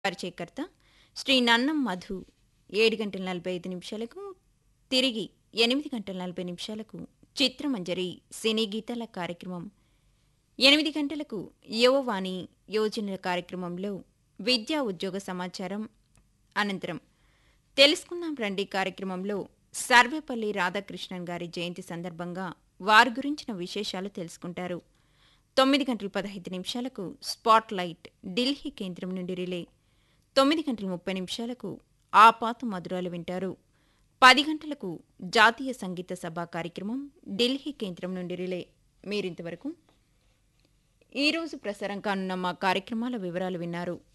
పరిచయకర్త శ్రీ నన్నం మధు ఏడు గంటల నలభై ఐదు నిమిషాలకు తిరిగి ఎనిమిది గంటల నలభై నిమిషాలకు చిత్రమంజరి సినీ గీతాల కార్యక్రమం ఎనిమిది గంటలకు యువవాణి యోజనల కార్యక్రమంలో విద్యా ఉద్యోగ సమాచారం అనంతరం తెలుసుకుందాం రండి కార్యక్రమంలో సర్వేపల్లి రాధాకృష్ణన్ గారి జయంతి సందర్భంగా వారి గురించిన విశేషాలు తెలుసుకుంటారు తొమ్మిది గంటల పదహైదు నిమిషాలకు స్పాట్ లైట్ ఢిల్లీ కేంద్రం నుండి రిలే తొమ్మిది గంటల ముప్పై నిమిషాలకు ఆపాత మధురాలు వింటారు పది గంటలకు జాతీయ సంగీత సభ కార్యక్రమం ఢిల్లీ కేంద్రం నుండి రిలే మీరింతవరకు ఈరోజు ప్రసారం కానున్న మా కార్యక్రమాల వివరాలు విన్నారు